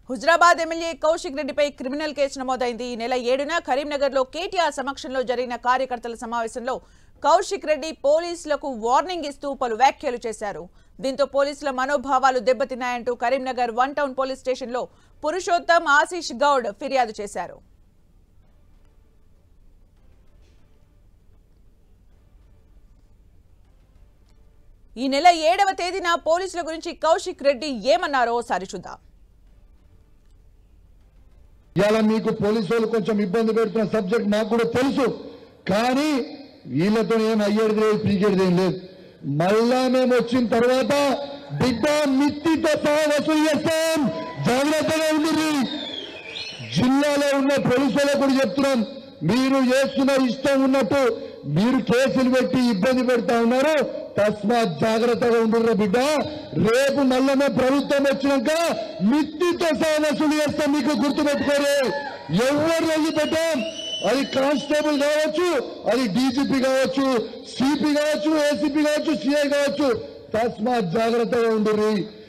Huzurabad MLA Kaushik రెడ్డిపై criminal case నమోదైంది ఈ నెల ఏడున కరీంనగర్లో కేటీఆర్ సమక్షంలో జరిగిన కార్యకర్తల సమావేశంలో కౌశిక్ రెడ్డి పోలీసులకు వార్నింగ్ ఇస్తూ పలు వ్యాఖ్యలు చేశారు దీంతో పోలీసుల మనోభావాలు దెబ్బతిన్నాయంటూ కరీంనగర్ వన్ టౌన్ పోలీస్ స్టేషన్లో పురుషోత్తం ఆశీష్ గౌడ్ ఫిర్యాదు చేశారు ఈ నెల ఏడవ తేదీన పోలీసుల గురించి కౌశిక్ రెడ్డి ఏమన్నారో ఒకసారి చూద్దాం ఇవాళ మీకు పోలీసు వాళ్ళు కొంచెం ఇబ్బంది పెడుతున్న సబ్జెక్ట్ మాకు కూడా తెలుసు కానీ వీళ్ళతో ఏం అయ్యేది లేదు పీకేది ఏం లేదు మళ్ళా మేము వచ్చిన తర్వాత బిడ్డ మిత్తితో సహా వసూలు చేస్తాం జాగ్రత్తగా ఉంది జిల్లాలో ఉన్న పోలీసులకు కూడా చెప్తున్నాం మీరు చేస్తున్న ఇష్టం ఉన్నట్టు మీరు కేసులు పెట్టి ఇబ్బంది పెడతా ఉన్నారు తస్మాత్ జాగ్రత్తగా ఉండుర్రా బిడ్డ రేపు మళ్ళీ ప్రభుత్వం వచ్చినాక మిత్తితో సహా వసూలు చేస్తాం మీకు గుర్తుపెట్టుకోరు ఎవరు రోజు పెట్టాం అది కానిస్టేబుల్ కావచ్చు అది డీజీపీ కావచ్చు సిపి కావచ్చు ఏసీపీ కావచ్చు సిఐ కావచ్చు తస్మాత్ జాగ్రత్తగా ఉండుర్రి